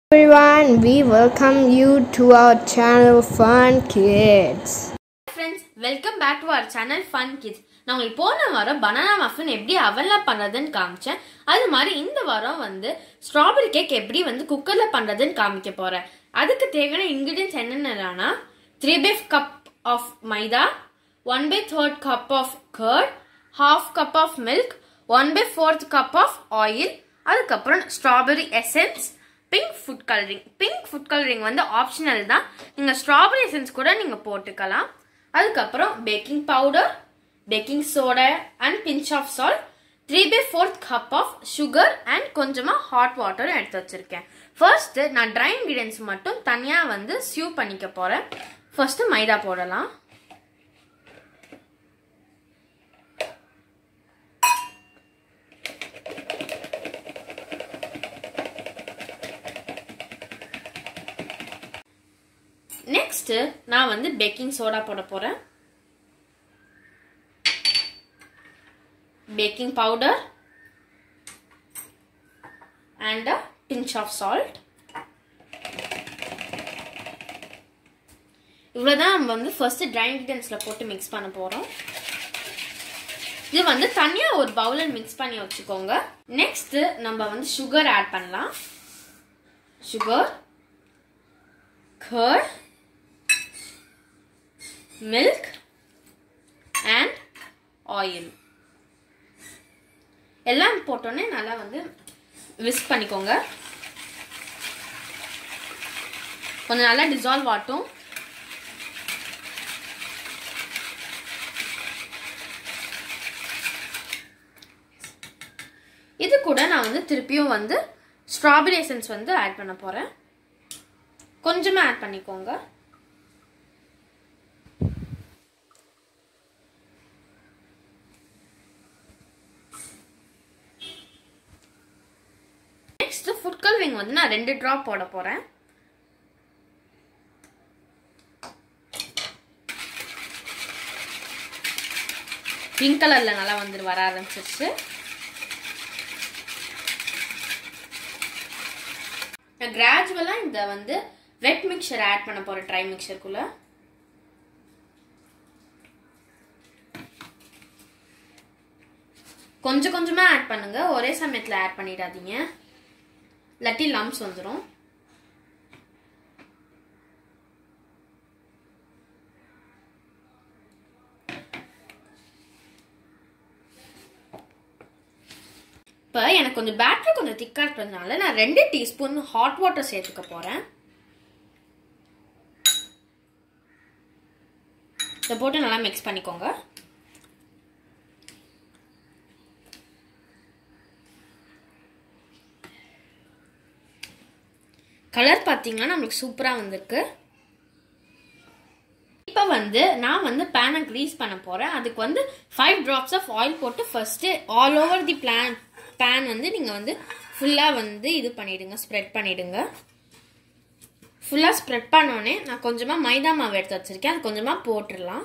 everyone, we welcome you to our channel Fun Kids. Friends welcome back to our channel fun kids நான் உங்களுக்கு போன வாரம் banana muffin எப்படி அவலில் பண்ணுறதுன்னு காமிச்சேன் அது மாதிரி இந்த வாரம் வந்து ஸ்ட்ராபெரி கேக் எப்படி வந்து குக்கரில் பண்ணுறதுன்னு காமிக்க போகிறேன் அதுக்கு தேவையான இன்க்ரீடியன்ஸ் என்னென்னலான்னா three by cup of maida one by third cup of curd half cup of milk one by fourth cup of oil அதுக்கப்புறம் strawberry essence pink food colouring pink food colouring வந்து ஆப்ஷனல் தான் நீங்கள் ஸ்ட்ராபெரி எசன்ஸ் கூட நீங்கள் போட்டுக்கலாம் அதுக்கப்புறம் baking powder baking soda and pinch of salt three by fourth cup of sugar and கொஞ்சமாக hot வாட்டரும் எடுத்து வச்சுருக்கேன் ஃபர்ஸ்ட்டு நான் ட்ரை இன்க்ரீடியன்ஸ் மட்டும் தனியாக வந்து ஸ்யூ பண்ணிக்க போகிறேன் ஃபர்ஸ்ட்டு மைதா போடலாம் நெக்ஸ்ட் நான் வந்து பேக்கிங் சோடா போட போறேன் baking powder and uh pinch of salt இவ்வளோதான் நம்ம வந்து ஃபர்ஸ்ட் ட்ரை இன்க்ரீடியன்ஸில் போட்டு மிக்ஸ் பண்ண போகிறோம் இது வந்து தனியாக ஒரு பவுலில் மிக்ஸ் பண்ணி வச்சுக்கோங்க நெக்ஸ்ட் நம்ம வந்து சுகர் ஆட் பண்ணலாம் sugar curd milk and oil எல்லாம் போட்டோன்னே நல்லா வந்து விஸ்க் பண்ணிக்கோங்க கொஞ்சம் நல்லா டிசால்வ் ஆட்டும் இது கூட நான் வந்து திருப்பியும் வந்து ஸ்ட்ராபெரி எசன்ஸ் வந்து ஆட் பண்ண போகிறேன் கொஞ்சமாக ஆட் பண்ணிக்கோங்க நெக்ஸ்ட் ஃபுட் கலரிங் வந்து நான் ரெண்டு ட்ராப் போட போறேன் பிங்க் கலர்ல நல்லா வந்து வர ஆரம்பிச்சிருச்சு நான் கிராஜுவலா இந்த வந்து வெட் மிக்சர் ஆட் பண்ண போறேன் ட்ரை மிக்சருக்குள்ள கொஞ்சம் கொஞ்சமா ஆட் பண்ணுங்க ஒரே சமயத்துல ஆட் பண்ணிடாதீங்க இல்லாட்டி லம்ஸ் வந்துடும் இப்போ எனக்கு கொஞ்சம் பேட்டரி கொஞ்சம் திக்காக இருக்கிறதுனால நான் ரெண்டு டீஸ்பூன் ஹாட் வாட்டர் சேர்த்துக்க போகிறேன் இதை போட்டு நல்லா மிக்ஸ் பண்ணிக்கோங்க கலர் பார்த்தீங்கன்னா நம்மளுக்கு சூப்பராக வந்திருக்கு இப்போ வந்து நான் வந்து பேனை க்ரீஸ் பண்ண போகிறேன் அதுக்கு வந்து ஃபைவ் ட்ராப்ஸ் ஆஃப் ஆயில் போட்டு first all over the plan pan வந்து நீங்கள் வந்து ஃபுல்லாக வந்து இது பண்ணிடுங்க ஸ்ப்ரெட் பண்ணிடுங்க ஃபுல்லாக ஸ்ப்ரெட் பண்ணோடனே நான் கொஞ்சமாக மைதா மாவு எடுத்து வச்சுருக்கேன் அது கொஞ்சமாக போட்டுடலாம்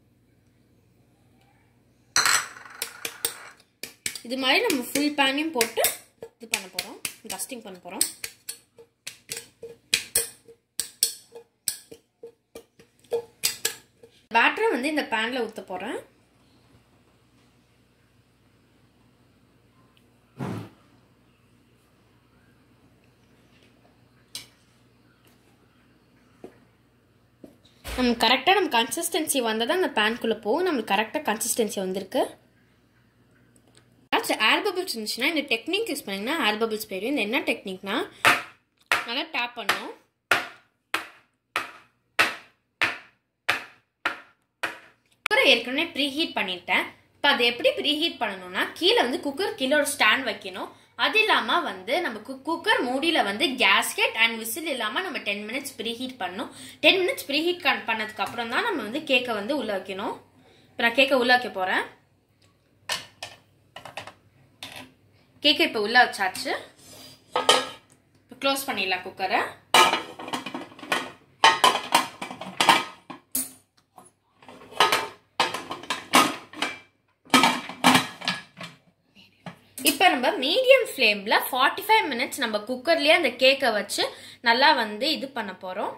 இது மாதிரி நம்ம ஃபுல் பேனையும் போட்டு இது பண்ண போகிறோம் டஸ்டிங் பண்ண போகிறோம் பேட்டரை வந்து இந்த பேனில் ஊற்ற போகிறேன் நம்ம கரெக்டாக நம்ம கன்சிஸ்டன்சி வந்தால் தான் அந்த பேன்குள்ளே போகும் நம்மளுக்கு கரெக்டாக கன்சிஸ்டன்சி வந்திருக்கு ஏதாச்சும் ஏர் பபிள்ஸ் இருந்துச்சுன்னா இந்த டெக்னிக் யூஸ் பண்ணிங்கன்னா ஏர் பபிள்ஸ் போயிடும் இந்த என்ன டெக்னிக்னா நல்லா டேப் பண்ணோம் குக்கரை ஏற்கனவே ப்ரீ ஹீட் பண்ணிட்டேன் இப்போ அதை எப்படி ப்ரீ ஹீட் பண்ணணும்னா கீழே வந்து குக்கர் கீழே ஒரு ஸ்டாண்ட் வைக்கணும் அது இல்லாமல் வந்து நம்ம குக்கர் மூடியில் வந்து கேஸ்கெட் அண்ட் விசில் இல்லாமல் நம்ம டென் மினிட்ஸ் ப்ரீ ஹீட் பண்ணணும் டென் மினிட்ஸ் ப்ரீ ஹீட் பண்ணதுக்கு அப்புறம் தான் நம்ம வந்து கேக்கை வந்து உள்ளே வைக்கணும் இப்போ நான் கேக்கை உள்ளே வைக்க போகிறேன் கேக்கை இப்போ உள்ளே வச்சாச்சு இப்போ க்ளோஸ் பண்ணிடலாம் குக்கரை இப்போ நம்ம மீடியம் ஃப்ளேமில் ஃபார்ட்டி ஃபைவ் மினிட்ஸ் நம்ம குக்கர்லேயே அந்த கேக்கை வச்சு நல்லா வந்து இது பண்ண போகிறோம்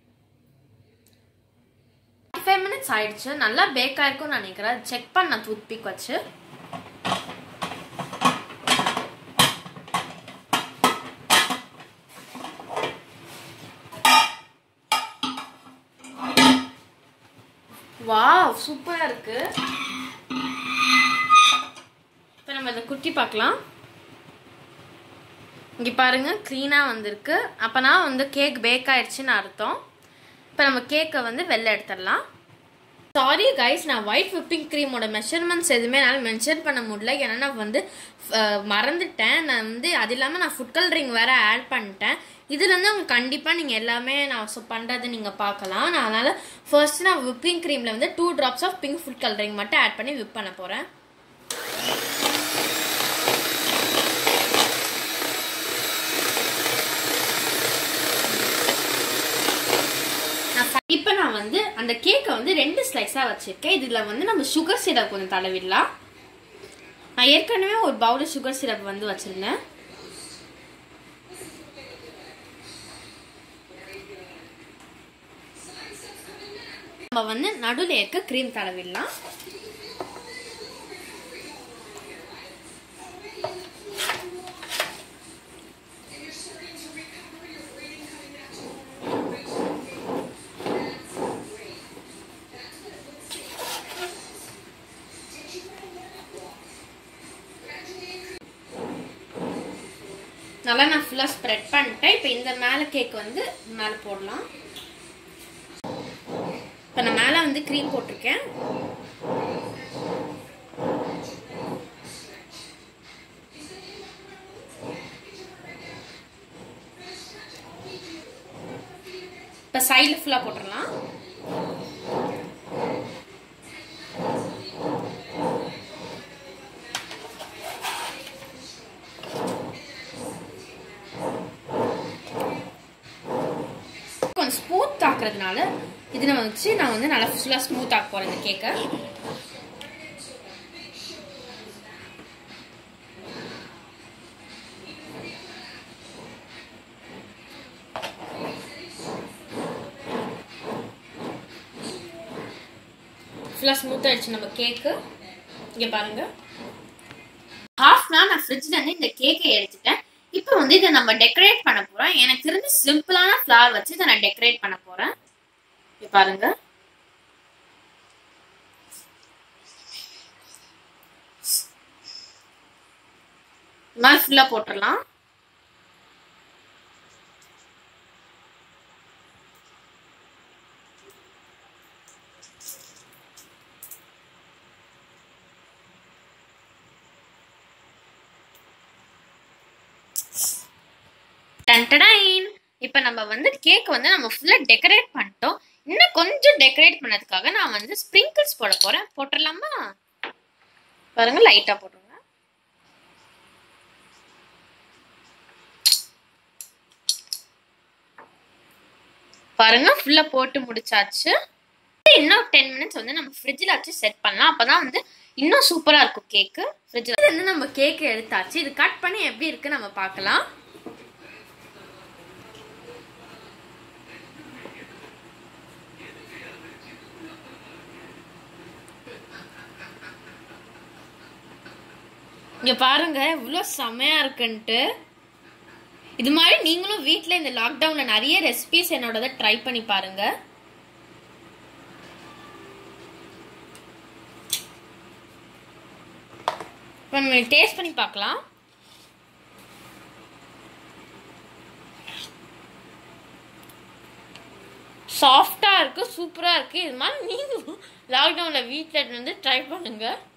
ஃபார்ட்டி ஃபைவ் மினிட்ஸ் ஆயிடுச்சு நல்லா பேக் ஆயிருக்கும்னு நினைக்கிறேன் செக் பண்ண டூத் பிக் வச்சு வாவ் சூப்பராக இருக்கு இப்போ நம்ம இதை குட்டி பார்க்கலாம் இங்கே பாருங்க க்ளீனாக வந்திருக்கு அப்போனா வந்து கேக் பேக் ஆயிடுச்சுன்னு அர்த்தம் இப்போ நம்ம கேக்கை வந்து வெளில எடுத்துடலாம் சாரி கைஸ் நான் ஒயிட் விப்பிங் க்ரீமோட மெஷர்மெண்ட்ஸ் எதுவுமே என்னால் மென்ஷன் பண்ண முடியல ஏன்னா நான் வந்து அஹ், மறந்துட்டேன் நான் வந்து அது இல்லாமல் நான் ஃபுட் கலரிங் வேறு ஆட் பண்ணிட்டேன் இதுலேருந்து உங்களுக்கு கண்டிப்பாக நீங்கள் எல்லாமே நான் ஸோ பண்ணுறது நீங்கள் பார்க்கலாம் நான் அதனால் ஃபர்ஸ்ட் நான் விப்பிங் க்ரீமில் வந்து two drops of pink food colouring மட்டும் ஆட் பண்ணி விப் பண்ண போகிறேன் இப்போ நான் வந்து அந்த கேக்கை வந்து ரெண்டு ஸ்லைஸாக வச்சுருக்கேன் இதில் வந்து நம்ம சுகர் சிரப் கொஞ்சம் தடவிடலாம் நான் ஏற்கனவே ஒரு பவுல் சுகர் சிரப் வந்து வச்சுருந்தேன் நம்ம வந்து நடுவில் இருக்க க்ரீம் தடவிடலாம் நல்லா நான் ஃபுல்லாக ஸ்ப்ரெட் பண்ணிட்டேன் இப்போ இந்த மேலே கேக் வந்து மேலே போடலாம் இப்போ நான் மேலே வந்து க்ரீம் போட்டிருக்கேன் இப்போ சைடில் ஃபுல்லாக போட்டுடலாம் கொஞ்சம் ஸ்மூத் ஆக்குறதுனால இது நம்ம வச்சு நான் வந்து நல்லா ஃபுல்லாக ஸ்மூத் ஆக்க போகிறேன் இந்த கேக்கை ஃபுல்லாக ஸ்மூத் ஆயிடுச்சு நம்ம கேக்கு இங்கே பாருங்க ஹாஃப் அன் நான் ஃப்ரிட்ஜ்ல இருந்து இந்த கேக்கை எடுத்துட்டேன் இப்போ வந்து இதை நம்ம டெக்கரேட் பண்ண போறோம் எனக்கு தெரிஞ்சு சிம்பிளான ஃப்ளவர் வச்சு இதை நான் டெக்கரேட் பண்ண போறேன் இங்க பாருங்க இந்த மாதிரி ஃபுல்லா போட்டுடலாம் டன்டடைன் இப்போ நம்ம வந்து கேக் வந்து நம்ம ஃபுல்லாக டெக்கரேட் பண்ணிட்டோம் இன்னும் கொஞ்சம் டெக்கரேட் பண்ணதுக்காக நான் வந்து ஸ்ப்ரிங்கிள்ஸ் போட போகிறேன் போட்டுடலாமா பாருங்க லைட்டாக போட்டுருங்க பாருங்க ஃபுல்லாக போட்டு முடிச்சாச்சு இன்னும் டென் மினிட்ஸ் வந்து நம்ம ஃப்ரிட்ஜில் வச்சு செட் பண்ணலாம் அப்பதான் வந்து இன்னும் சூப்பராக இருக்கும் கேக்கு ஃப்ரிட்ஜில் வந்து நம்ம கேக்கு எடுத்தாச்சு இது கட் பண்ணி எப்படி இருக்கு நம்ம பார்க்கலாம் இங்க பாருங்க இவ்வளோ செமையா இருக்குன்ட்டு இது மாதிரி நீங்களும் வீட்டில் இந்த லாக்டவுன்ல நிறைய ரெசிபிஸ் என்னோடத ட்ரை பண்ணி பாருங்க இப்போ நம்ம டேஸ்ட் பண்ணி பார்க்கலாம் சாஃப்டாக இருக்கு சூப்பராக இருக்கு இது மாதிரி நீங்களும் லாக்டவுனில் வீட்டில் வந்து ட்ரை பண்ணுங்க